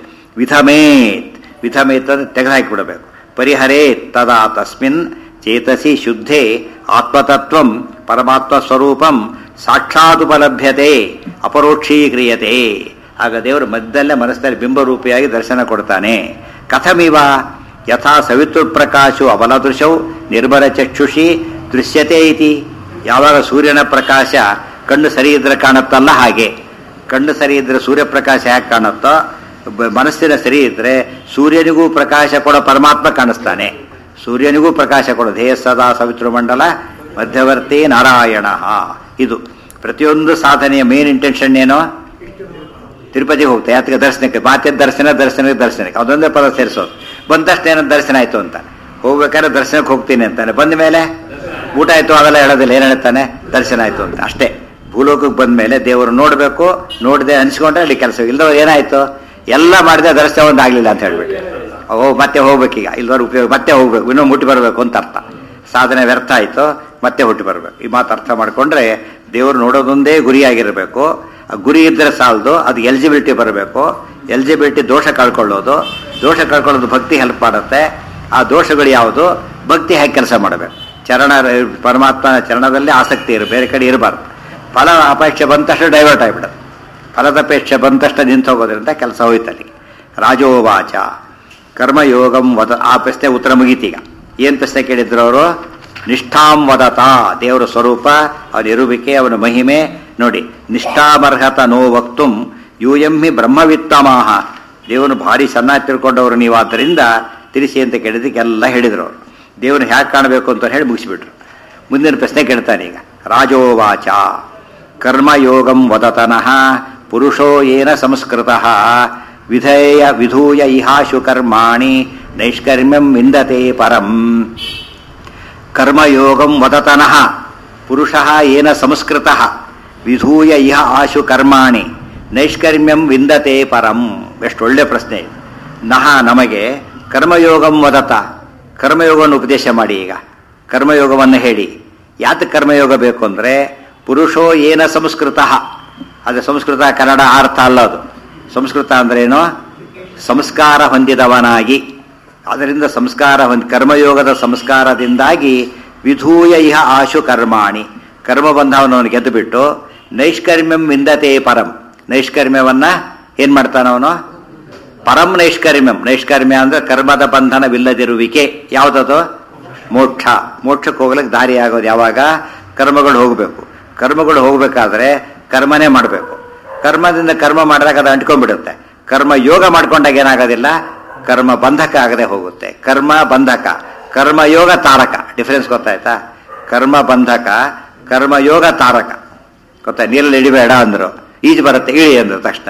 ವಿಧಮೇತ್ ವಿಧಮೇತ್ ಅಂದರೆ ತೆಗೆದುಹಾಕಿಬಿಡಬೇಕು ಪರಿಹರೇತ್ ತದಾ ತಸ್ಮಿನ್ ಚೇತಸಿ ಶುದ್ಧೇ ಆತ್ಮತತ್ವಂ ಪರಮಾತ್ಮ ಸ್ವರೂಪಂ ಸಾಕ್ಷಾದುಪಲಭ್ಯತೆ ಅಪರೋಕ್ಷೀಕ್ರಿಯತೆ ಆಗ ದೇವರು ಮಧ್ಯದಲ್ಲೇ ಮನಸ್ಸಿನಲ್ಲಿ ಬಿಂಬರೂಪಿಯಾಗಿ ದರ್ಶನ ಕೊಡ್ತಾನೆ ಕಥಮಿವ ಯಥಾ ಸವಿತೃಪ್ರಕಾಶು ಅವಲದೃಶೌ ನಿರ್ಮಲ ಚಕ್ಷುಷಿ ದೃಶ್ಯತೆ ಇತಿ ಯಾವಾಗ ಸೂರ್ಯನ ಪ್ರಕಾಶ ಕಣ್ಣು ಸರಿ ಇದ್ರೆ ಕಾಣುತ್ತಲ್ಲ ಹಾಗೆ ಕಣ್ಣು ಸರಿ ಇದ್ರೆ ಸೂರ್ಯಪ್ರಕಾಶ ಯಾಕೆ ಕಾಣುತ್ತೋ ಬ- ಮನಸ್ಸಿನ ಸರಿ ಇದ್ರೆ ಸೂರ್ಯನಿಗೂ ಪ್ರಕಾಶ ಕೊಡೋ ಪರಮಾತ್ಮ ಕಾಣಿಸ್ತಾನೆ ಸೂರ್ಯನಿಗೂ ಪ್ರಕಾಶ ಕೊಡೋ ಧೇಯ ಸದಾ ಸವಿತೃಮಂಡಲ ಮಧ್ಯವರ್ತಿ ನಾರಾಯಣ ಇದು ಪ್ರತಿಯೊಂದು ಸಾಧನೆಯ ಮೇನ್ ಇಂಟೆನ್ಷನ್ ಏನೋ ತಿರುಪತಿಗೆ ಹೋಗ್ತಾ ಯಾತಕ್ಕೆ ದರ್ಶನಕ್ಕೆ ಮಾತಿನ ದರ್ಶನ ದರ್ಶನಕ್ಕೆ ದರ್ಶನಕ್ಕೆ ಅದೊಂದೇ ಪದ ಸೇರಿಸೋದು ಬಂದ ತಕ್ಷಣ ಏನೋ ದರ್ಶನ ಆಯ್ತು ಅಂತ ಹೋಗ್ಬೇಕಾದ್ರೆ ದರ್ಶನಕ್ಕೆ ಹೋಗ್ತೀನಿ ಅಂತಾನೆ ಬಂದ ಮೇಲೆ ಊಟ ಆಯ್ತು ಅವೆಲ್ಲ ಹೇಳೋದಿಲ್ಲ ಏನ್ ಹೇಳ್ತಾನೆ ದರ್ಶನ ಆಯ್ತು ಅಂತ ಅಷ್ಟೇ ಭೂಲೋಕಕ್ಕೆ ಬಂದ ಮೇಲೆ ದೇವರು ನೋಡಬೇಕು ನೋಡದೆ ಅನ್ಸ್ಕೊಂಡ್ರೆ ಅಲ್ಲಿ ಕೆಲಸ ಇಲ್ಲದ ಏನಾಯ್ತು ಎಲ್ಲ ಮಾಡಿದೆ ದರ್ಶನ ಒಂದು ಆಗ್ಲಿಲ್ಲ ಅಂತ ಹೇಳ್ಬಿಟ್ಟು ಓ ಮತ್ತೆ ಹೋಗ್ಬೇಕೀಗ ಇಲ್ದವ್ರು ಉಪಯೋಗ ಮತ್ತೆ ಹೋಗ್ಬೇಕು ಇನ್ನೂ ಮುಟ್ಟಿ ಬರಬೇಕು ಅಂತ ಅರ್ಥ ಸಾಧನೆ ವ್ಯರ್ಥ ಆಯ್ತು ಮತ್ತೆ ಹುಟ್ಟಿ ಬರಬೇಕು ಈ ಮಾತು ಅರ್ಥ ಮಾಡ್ಕೊಂಡ್ರೆ ದೇವರು ನೋಡೋದೊಂದೇ ಗುರಿಯಾಗಿರಬೇಕು ಆ ಗುರಿ ಇದ್ರೆ ಸಾಲದು ಅದು ಎಲಿಜಿಬಿಲಿಟಿ ಬರಬೇಕು ಎಲಿಜಿಬಿಲಿಟಿ ದೋಷ ಕಳ್ಕೊಳ್ಳೋದು ದೋಷ ಕಳ್ಕೊಳ್ಳೋದು ಭಕ್ತಿ ಹೆಲ್ಪ್ ಮಾಡುತ್ತೆ ಆ ದೋಷಗಳು ಯಾವುದು ಭಕ್ತಿ ಹೇಗೆ ಕೆಲಸ ಮಾಡಬೇಕು ಚರಣ ಪರಮಾತ್ಮನ ಚರಣದಲ್ಲಿ ಆಸಕ್ತಿ ಇರು ಬೇರೆ ಕಡೆ ಇರಬಾರ್ದು ಫಲ ಅಪೇಕ್ಷೆ ಬಂದ ತಕ್ಷಣ ಡೈವರ್ಟ್ ಆಗಿಬಿಡೋದು ಫಲದಪೇಕ್ಷೆ ಬಂದ ತಕ್ಷಣ ನಿಂತು ಹೋಗೋದ್ರಿಂದ ಕೆಲಸ ಹೋಯ್ತಲ್ಲಿ ರಾಜೋವಾಚ ಕರ್ಮಯೋಗಂ ವದ ಆ ಪ್ರಶ್ನೆ ಉತ್ತರ ಮುಗೀತೀಗ ಏನ್ ಪ್ರಶ್ನೆ ಕೇಳಿದ್ರು ಅವರು ನಿಷ್ಠಾಂ ವದತ ದೇವರ ಸ್ವರೂಪ ಅವನ ಇರುವಿಕೆ ಅವನ ಮಹಿಮೆ ನೋಡಿ ನಿಷ್ಠಾಮರ್ಹತ ನೋ ವಕ್ತುಂ ಯೂಯಂ ಹಿ ಬ್ರಹ್ಮವಿತ್ತಮಾಹ ದೇವನು ಭಾರಿ ಚೆನ್ನಾಗಿ ತಿಳ್ಕೊಂಡವರು ನೀವು ಆದ್ದರಿಂದ ತಿಳಿಸಿ ಅಂತ ಕೇಳಿದಕ್ಕೆಲ್ಲ ಹೇಳಿದ್ರು ಅವರು ದೇವರನ್ನ ಹ್ಯಾಕೆ ಕಾಣಬೇಕು ಅಂತ ಹೇಳಿ ಮುಗಿಸ್ಬಿಟ್ರು ಮುಂದಿನ ಪ್ರಶ್ನೆ ಕೇಳ್ತಾನೆ ಈಗ ರಾಜೋವಾಚ ಕರ್ಮಯೋಗಂ ವದತನಃ ಪುರುಷೋ ಏನ ಸಂಸ್ಕೃತ ವಿಧೇಯ ವಿಧೂಯ ಇಹಾಶು ಕರ್ಮಾಣಿ ನೈಷ್ಕರ್ಮ್ಯಂ ವಿಂದತೆ ಪರಂ ಕರ್ಮಯೋಗಂ ವದತನಃ ಪುರುಷ ಏನ ಸಂಸ್ಕೃತ ವಿಧೂಯ ಇಹ ಆಶು ಕರ್ಮಾಣಿ ನೈಷ್ಕರ್ಮ್ಯಂ ವಿಂದತೆ ಪರಂ ಎಷ್ಟು ಒಳ್ಳೆ ಪ್ರಶ್ನೆ ಇದು. ನಹ ನಮಗೆ ಕರ್ಮಯೋಗಂ ವದತ ಕರ್ಮಯೋಗವನ್ನು ಉಪದೇಶ ಮಾಡಿ ಈಗ ಕರ್ಮಯೋಗವನ್ನು ಹೇಳಿ ಯಾತಕ್ಕೆ ಕರ್ಮಯೋಗ ಬೇಕು ಅಂದರೆ ಪುರುಷೋ ಏನ ಸಂಸ್ಕೃತ ಅದು ಸಂಸ್ಕೃತ ಕನ್ನಡ ಅರ್ಥ ಅಲ್ಲ ಅದು ಸಂಸ್ಕೃತ ಅಂದ್ರೇನು ಸಂಸ್ಕಾರ ಹೊಂದಿದವನಾಗಿ ಅದರಿಂದ ಸಂಸ್ಕಾರ ಹೊಂದಿ ಕರ್ಮಯೋಗದ ಸಂಸ್ಕಾರದಿಂದಾಗಿ ವಿಧೂಯ ಇಹ ಆಶು ಕರ್ಮಾಣಿ ಕರ್ಮಬಂಧವನ್ನು ಗೆದ್ದು ಬಿಟ್ಟು ನೈಷ್ಕರ್ಮ್ಯಂ ವಿಂದತೆ ಪರಂ ನೈಷ್ಕರ್ಮ್ಯವನ್ನ ಏನ್ ಮಾಡ್ತಾನವನು ಪರಂ ನೈಷ್ಕರ್ಮ್ಯಂ ನೈಷ್ಕರ್ಮ್ಯ ಅಂದ್ರೆ ಕರ್ಮದ ಬಂಧನವಿಲ್ಲದಿರುವಿಕೆ ಯಾವುದದು ಮೋಕ್ಷ ಮೋಕ್ಷಕ್ಕೆ ಹೋಗ್ಲಿಕ್ಕೆ ದಾರಿ ಆಗೋದು ಯಾವಾಗ ಕರ್ಮಗಳು ಹೋಗಬೇಕು ಕರ್ಮಗಳು ಹೋಗ್ಬೇಕಾದ್ರೆ ಕರ್ಮನೇ ಮಾಡಬೇಕು ಕರ್ಮದಿಂದ ಕರ್ಮ ಮಾಡಿದಾಗ ಅದು ಅಂಟ್ಕೊಂಡ್ಬಿಡುತ್ತೆ ಕರ್ಮ ಯೋಗ ಮಾಡ್ಕೊಂಡಾಗ ಏನಾಗೋದಿಲ್ಲ ಕರ್ಮ ಬಂಧಕ ಆಗದೆ ಹೋಗುತ್ತೆ ಕರ್ಮ ಬಂಧಕ ಕರ್ಮಯೋಗ ತಾರಕ ಡಿಫರೆನ್ಸ್ ಗೊತ್ತಾಯ್ತಾ ಕರ್ಮ ಬಂಧಕ ಕರ್ಮಯೋಗ ತಾರಕ ಗೊತ್ತಾ ನೀರಲ್ಲಿ ಇಳಿಬೇಡ ಅಂದ್ರು ಈಜು ಬರುತ್ತೆ ಇಳಿ ಅಂದ್ರು ತಕ್ಷಣ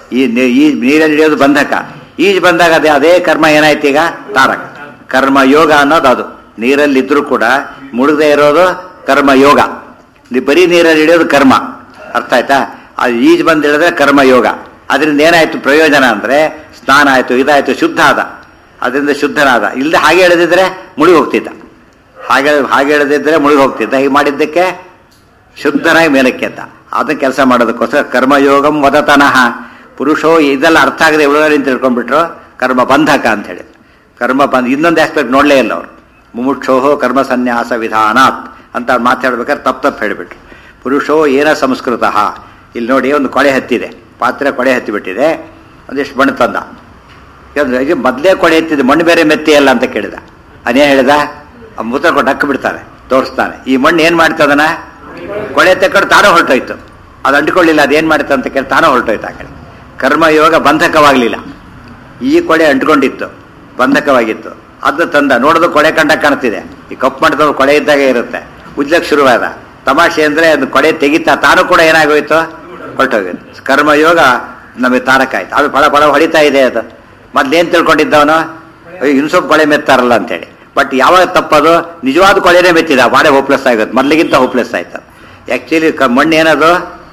ಈ ನೀ- ಈ ನೀರಲ್ಲಿ ಹಿಡಿಯೋದು ಬಂಧಕ ಈಜು ಬಂದಾಗ ಅದೇ ಅದೇ ಕರ್ಮ ಏನಾಯ್ತು ಈಗ ತಾರಕ ಕರ್ಮ ಯೋಗ ಅನ್ನೋದು ಅದು ನೀರಲ್ಲಿದ್ರೂ ಕೂಡ ಮುಳುಗದೆ ಇರೋದು ಕರ್ಮ ಯೋಗ ನೀ ಬರೀ ನೀರಲ್ಲಿ ಹಿಡಿಯೋದು ಕರ್ಮ ಅರ್ಥ ಆಯ್ತಾ ಅದು ಈಜು ಬಂದು ಹಿಡಿದ್ರೆ ಕರ್ಮ ಯೋಗ ಅದರಿಂದ ಏನಾಯ್ತು ಪ್ರಯೋಜನ ಅಂದ್ರೆ ಸ್ನಾನ ಆಯ್ತು ಇದಾಯ್ತು ಶುದ್ಧ ಆದ ಅದರಿಂದ ಶುದ್ಧನಾದ ಇಲ್ಲದೆ ಹಾಗೆ ಎಳೆದಿದ್ರೆ ಮುಳುಗಿ ಹೋಗ್ತಿದ್ದ ಹಾಗೆ ಹಾಗೆ ಎಳೆದಿದ್ರೆ ಮುಳುಗಿ ಹೋಗ್ತಿದ್ದ ಹೀಗೆ ಮಾಡಿದ್ದಕ್ಕೆ ಶುದ್ಧನಾಗಿ ಮೇಲಕ್ಕೆ ಅಂತ ಅದನ್ನ ಕೆಲಸ ಮಾಡೋದಕ್ಕೋಸ್ಕರ ಕರ್ಮಯೋಗಂ ವದತನಃ ಪುರುಷೋ ಇದೆಲ್ಲ ಅರ್ಥ ಆಗದೆ ಉಳಿದವರಿಂದ ತಿಳ್ಕೊಂಡ್ಬಿಟ್ರು ಕರ್ಮ ಬಂಧಕ ಅಂತ ಹೇಳಿ ಕರ್ಮ ಬಂಧ ಇನ್ನೊಂದು ಆಸ್ಪೆಕ್ಟ್ ನೋಡಲೇ ಇಲ್ಲ ಅವರು ಮುಮುಕ್ಷೋಹೋ ಕರ್ಮ ಸನ್ಯಾಸ ವಿಧಾನಾತ್ ಅಂತ ಮಾತಾಡ್ಬೇಕಾದ್ರೆ ತಪ್ಪು ತಪ್ಪು ಹೇಳಿಬಿಟ್ರು ಪುರುಷೋ ಏನ ಸಂಸ್ಕೃತ ಇಲ್ಲಿ ನೋಡಿ ಒಂದು ಕೊಳೆ ಹತ್ತಿದೆ ಪಾತ್ರೆ ಕೊಳೆ ಹತ್ತಿಬಿಟ್ಟಿದೆ ಒಂದಿಷ್ಟು ಮಣ್ಣು ತಂದ ಯಾಕಂದ್ರೆ ಈಗ ಮೊದಲೇ ಕೊಳೆ ಎತ್ತಿದೆ ಮಣ್ಣು ಬೇರೆ ಮೆತ್ತಿ ಅಲ್ಲ ಅಂತ ಕೇಳಿದ ಅದೇ ಹೇಳಿದ ಆ ಮೂತ್ರ ಕೊಟ್ಟು ಹಕ್ಕ ಬಿಡ್ತಾನೆ ತೋರಿಸ್ತಾನೆ ಈ ಮಣ್ಣು ಏನ್ ಮಾಡ್ತದನ ಕೊಳೆ ತಕೊಂಡು ತಾನೇ ಹೊರಟೋಯ್ತು ಅದು ಅಂಟಿಕೊಳ್ಳಿಲ್ಲ ಅದೇನ್ ಮಾಡ್ತ ಅಂತ ಕೇಳಿ ತಾನೇ ಹೊರಟೋಯ್ತು ಆ ಕಡೆ ಕರ್ಮಯೋಗ ಬಂಧಕವಾಗಲಿಲ್ಲ ಈ ಕೊಳೆ ಅಂಟ್ಕೊಂಡಿತ್ತು ಬಂಧಕವಾಗಿತ್ತು ಅದು ತಂದ ನೋಡೋದು ಕೊಳೆ ಕಂಡ ಕಾಣ್ತಿದೆ ಈ ಕಪ್ಪು ಮಾಡಿದವ್ರು ಕೊಳೆ ಇದ್ದಾಗ ಇರುತ್ತೆ ಉಜ್ಲಕ್ ಶುರುವಾದ ತಮಾಷೆ ಅಂದ್ರೆ ಅದು ಕೊಳೆ ತೆಗಿತಾ ತಾನು ಕೂಡ ಏನಾಗೋಯ್ತು ಹೊರಟೋಗಿತ್ತು ಕರ್ಮಯೋಗ ನಮಗೆ ತಾರಕ ಆಯ್ತು ಅದು ಫಳ ಫಳ ಹೊಡಿತಾ ಇದೆ ಅದು ಮೊದ್ಲೇನ್ ತಿಳ್ಕೊಂಡಿದ್ದವನು ಅಯ್ಯೋ ಇನ್ನು ಸ್ವಲ್ಪ ಕೊಳೆ ಮೆತ್ತಾರಲ್ಲ ಅಂತೇಳಿ ಬಟ್ ಯಾವಾಗ ತಪ್ಪದು ನಿಜವಾದ ಕೊಳೆನೇ ಮೆತ್ತಿದ ಬಾಡೆ ಹೋಪ್ಲೆಸ್ ಆಗುತ್ತೆ ಮೊದ್ಲಿಗಿಂತ ಹೋಪ್ಲೆಸ್ ಆಯ್ತು ಆಕ್ಚುಲಿ ಮಣ್ಣು ಏನದು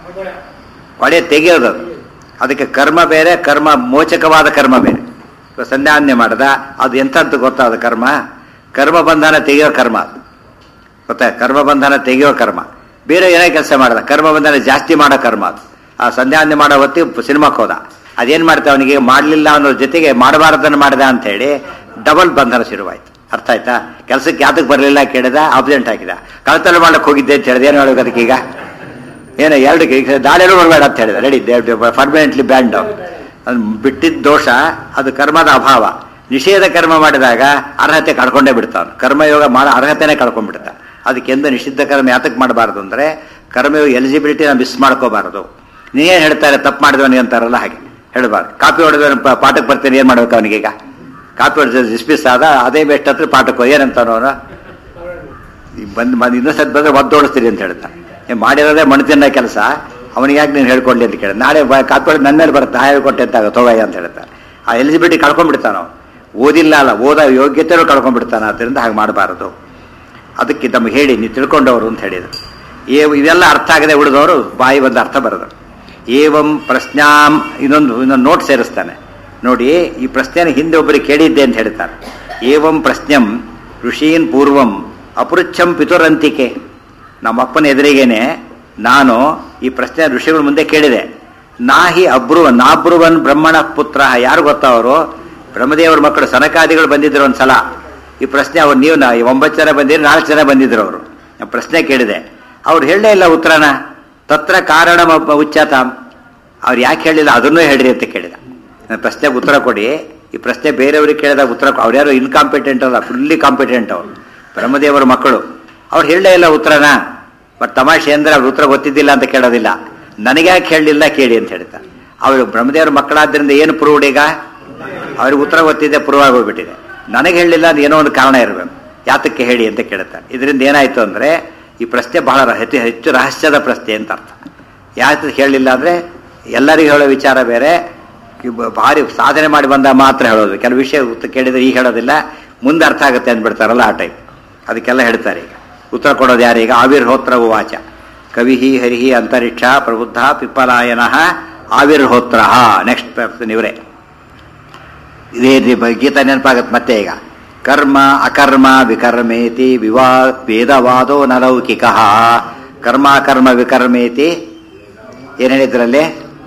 ಕೊಳೆ ತೆಗೆಯೋದು ಅದು. ಅದಕ್ಕೆ ಕರ್ಮ ಬೇರೆ ಕರ್ಮ ಮೋಚಕವಾದ ಕರ್ಮ ಬೇರೆ ಇವಾಗ ಸಂಧ್ಯಾನ್ಯ ಮಾಡದ ಅದು ಎಂಥದ್ದು ಗೊತ್ತಾ ಅದು ಕರ್ಮ ಕರ್ಮ ಬಂಧನ ತೆಗೆಯೋ ಕರ್ಮ ಅದು ಗೊತ್ತಾ ಕರ್ಮ ಬಂಧನ ತೆಗೆಯೋ ಕರ್ಮ ಬೇರೆ ಏನೇ ಕೆಲಸ ಮಾಡದ ಕರ್ಮ ಬಂಧನ ಜಾಸ್ತಿ ಮಾಡೋ ಕರ್ಮ ಅದು ಆ ಸಂಧ್ಯಾನ್ಯ ಮಾಡೋ ಹೊತ್ತಿಗೆ ಸಿನಿಮಾಕ್ಕೆ ಹೋದ ಅದೇನ್ ಮಾಡ್ತಾವ ಅವನಿಗೆ ಮಾಡಲಿಲ್ಲ ಅನ್ನೋ ಜೊತೆಗೆ ಮಾಡಬಾರದನ್ನು ಮಾಡಿದ ಅಂತ ಹೇಳಿ ಡಬಲ್ ಬಂಧನ ಶುರುವಾಯ್ತು ಅರ್ಥ ಆಯ್ತಾ ಕೆಲಸಕ್ಕೆ ಯಾತಕ್ಕೆ ಬರಲಿಲ್ಲ ಕೇಳಿದ ಆಬ್ಸೆಂಟ್ ಹಾಕಿದ ಕಳ್ತನ ಮಾಡಕ್ಕೆ ಹೋಗಿದ್ದೆ ಅಂತ ಹೇಳಿದ ಏನು ಹೇಳೋದು ಅದಕ್ಕೆ ಈಗ ಏನೋ ಎರಡು ದಾಳಿಯಲ್ಲೂ ಬರಬೇಡ ಅಂತ ಹೇಳಿದ ರೆಡಿ ಪರ್ಮನೆಂಟ್ಲಿ ಬ್ಯಾಂಡ್ ಅದು ಬಿಟ್ಟಿದ್ದ ದೋಷ ಅದು ಕರ್ಮದ ಅಭಾವ ನಿಷೇಧ ಕರ್ಮ ಮಾಡಿದಾಗ ಅರ್ಹತೆ ಕಳ್ಕೊಂಡೇ ಬಿಡ್ತಾವ ಕರ್ಮಯೋಗ ಮಾಡೋ ಅರ್ಹತೆನೇ ಕಳ್ಕೊಂಡ್ಬಿಡ್ತ ಅದಕ್ಕೆಂದು ನಿಷಿದ್ಧ ಕರ್ಮ ಯಾತಕ್ಕೆ ಮಾಡಬಾರದು ಅಂದ್ರೆ ಕರ್ಮಯೋಗ ಎಲಿಜಿಬಿಲಿಟಿನ ಮಿಸ್ ಮಾಡ್ಕೋಬಾರದು ನೀವೇನು ಹೇಳ್ತಾರೆ ತಪ್ಪು ಮಾಡಿದವನಿಗೆ ಅಂತಾರಲ್ಲ ಹಾಗೆ ಹೇಳಬಾರ್ದು ಕಾಪಿ ಹೊಡೆದವನು ಪ- ಪಾಠಕ್ಕೆ ಬರ್ತಾನೆ ಏನು ಮಾಡ್ಬೇಕು ಅವನಿಗೀಗ ಕಾಪಿ ಹೊಡೆದ ಡಿಸ್ಮಿಸ್ ಆದ ಅದೇ ಬೆಸ್ಟ್ ಹತ್ರ ಪಾಠಕ್ಕೆ ಹೋಗಿ ಏನಂತಾನೋ ಅವನು ಬಂದು ಬಂದು ಇನ್ನೊಂದು ಸತ್ ಬಂದ್ರೆ ಒದ್ದೋಡಿಸ್ತೀರಿ ಅಂತ ಹೇಳ್ತಾ ಏ, ಮಾಡಿರೋದೇ ಮಣ್ಣು ತಿನ್ನೋ ಕೆಲಸ ಅವನಿಗೆ ಯಾಕೆ ನೀನು ಹೇಳ್ಕೊಂಡಿ ಅಂತ ಕೇಳಿ ನಾಳೆ ಬ- ಕಾಪಿ ಹೊಡೆದು ನನ್ನ ಮೇಲೆ ಬರುತ್ತೆ ನಾ ಹೇಳ್ಕೊಟ್ಟೆ ಅಂತ ಆಗುತ್ತೆ ಹೋಗಯ್ಯ ಅಂತ ಹೇಳ್ತಾರೆ ಆ ಎಲಿಜಿಬಿಲಿಟಿ ಕಳ್ಕೊಂಡ್ಬಿಡ್ತಾನ ಅವ್ನು ಓದಿಲ್ಲ ಅಲ್ಲ ಓದ ಯೋಗ್ಯತೆಯೂ ಕಳ್ಕೊಂಡ್ಬಿಡ್ತಾನೆ ಅದರಿಂದ ಹಾಗೆ ಮಾಡಬಾರದು ಅದಕ್ಕೆ ನಮ್ಗೆ ಹೇಳಿ ನೀವು ತಿಳ್ಕೊಂಡವರು ಅಂತ ಹೇಳಿದ್ರು ಏ ಇದೆಲ್ಲ ಅರ್ಥ ಆಗದೆ ಉಳಿದವರು ಬಾಯಿ ಬಂದ ಅರ್ಥ ಬರೋದು ಏವಂ ಪ್ರಶ್ನಾಂ ಇನ್ನೊಂದು ಇನ್ನೊಂದು ನೋಟ್ ಸೇರಿಸ್ತಾನೆ ನೋಡಿ ಈ ಪ್ರಶ್ನೆನ ಹಿಂದೆ ಒಬ್ಬರಿಗೆ ಕೇಳಿದ್ದೆ ಅಂತ ಹೇಳ್ತಾರೆ ಏವಂ ಪ್ರಶ್ನಂ ಋಷೀನ್ ಪೂರ್ವಂ ಅಪೃಚ್ಛಂ ಪಿತುರಂತಿಕೆ ನಮ್ಮಪ್ಪನ ಎದುರಿಗೇನೆ ನಾನು ಈ ಪ್ರಶ್ನೆ ಋಷಿಗಳ ಮುಂದೆ ಕೇಳಿದೆ ನಾಹಿ ಅಬ್ರುವ ನಾಬ್ರುವನ್ ಬ್ರಹ್ಮಣ ಪುತ್ರ ಯಾರು ಗೊತ್ತಾ ಅವರು ಬ್ರಹ್ಮದೇವರ ಮಕ್ಕಳು ಸನಕಾದಿಗಳು ಬಂದಿದ್ರು ಒಂದ್ಸಲ ಈ ಪ್ರಶ್ನೆ ಅವ್ರು ನೀವು ನಾ- ಒಂಬತ್ತು ಜನ ಬಂದಿದ್ರು ನಾಲ್ಕು ಜನ ಬಂದಿದ್ರು ಅವರು ನಾನು ಪ್ರಶ್ನೆ ಕೇಳಿದೆ ಅವ್ರು ಹೇಳಲೇ ಇಲ್ಲ ಉತ್ತರನ ತತ್ರ ಕಾರಣ ಉಚ್ಚಾತಾಂ ಅವ್ರು ಯಾಕೆ ಹೇಳಿಲ್ಲ ಅದನ್ನೂ ಹೇಳ್ರಿ ಅಂತ ಕೇಳಿದ ನನ್ನ ಪ್ರಶ್ನೆಗೆ ಉತ್ತರ ಕೊಡಿ ಈ ಪ್ರಶ್ನೆ ಬೇರೆಯವ್ರಿಗೆ ಕೇಳಿದಾಗ ಉತ್ತರ ಕೊ- ಅವ್ರು ಯಾರು ಇನ್ಕಾಂಪಿಟೆಂಟ್ ಅಲ್ಲ ಫುಲ್ಲಿ ಕಾಂಪಿಟೆಂಟ್ ಅವರು ಬ್ರಹ್ಮದೇವರ ಮಕ್ಕಳು ಅವ್ರು ಹೇಳಲೇ ಇಲ್ಲ ಉತ್ತರನ ಬಟ್ ತಮಾಷೆ ಅಂದ್ರೆ ಅವ್ರ ಉತ್ತರ ಗೊತ್ತಿದ್ದಿಲ್ಲ ಅಂತ ಕೇಳೋದಿಲ್ಲ ನನಗೆ ಯಾಕೆ ಹೇಳಲಿಲ್ಲ ಕೇಳಿ ಅಂತ ಹೇಳ್ತಾರೆ ಅವರು ಬ್ರಹ್ಮದೇವರ ಮಕ್ಕಳಾದ್ರಿಂದ ಏನು ಪ್ರೂವ್ಡ್ ಈಗ ಅವ್ರಿಗೆ ಉತ್ತರ ಗೊತ್ತಿದೆ ಪ್ರೂವ್ ಆಗೋಗ್ಬಿಟ್ಟಿದೆ ನನಗೆ ಹೇಳಲಿಲ್ಲ ಅದು ಏನೋ ಒಂದು ಕಾರಣ ಇರಬೇಕು ಯಾತಕ್ಕೆ ಹೇಳಿ ಅಂತ ಕೇಳ್ತಾರೆ ಇದರಿಂದ ಏನಾಯ್ತು ಅಂದ್ರೆ ಈ ಪ್ರಶ್ನೆ ಬಹಳ ರ- ಅತಿ ಹೆಚ್ಚು ರಹಸ್ಯದ ಪ್ರಶ್ನೆ ಅಂತ ಅರ್ಥ ಯಾಕೆ ಹೇಳಲಿಲ್ಲ ಅಂದ್ರೆ ಎಲ್ಲರಿಗೂ ಹೇಳೋ ವಿಚಾರ ಬೇರೆ ಈ ಬ- ಭಾರಿ ಸಾಧನೆ ಮಾಡಿ ಬಂದ ಮಾತ್ರ ಹೇಳೋದು ಕೆಲವು ವಿಷಯ ಉತ್ತರ ಕೇಳಿದ್ರೆ ಈಗ ಹೇಳೋದಿಲ್ಲ ಮುಂದೆ ಅರ್ಥ ಆಗುತ್ತೆ ಅಂದ್ಬಿಡ್ತಾರಲ್ಲ ಆ ಟೈಪ್ ಅದಕ್ಕೆಲ್ಲ ಹೇಳ್ತಾರೆ ಈಗ ಉತ್ತರ ಕೊಡೋದು ಯಾರೀಗ ಆವಿರ್ಹೋತ್ರ ಉವಾಚ ಕವಿಹಿ ಹರಿಹಿ ಅಂತರಿಕ್ಷ ಪ್ರಬುದ್ಧ ಪಿಪ್ಪಲಾಯನ ಆವಿರ್ಹೋತ್ರ ನೆಕ್ಸ್ಟ್ ಇವರೇ ಇದೇ ರೀತಿ ಬ- ಗೀತಾ ನೆನಪಾಗತ್ತೆ ಮತ್ತೆ ಈಗ ಕರ್ಮ ಅಕರ್ಮ ವಿಕರ್ಮೇತಿ ವಿವಾ ವೇದವಾದೋ ನಲೌಕಿಕ ಕರ್ಮ ಅಕರ್ಮ ವಿಕರ್ಮೇತಿ ಏನ್ ಹೇಳಿದ್ರಲ್ಲಿ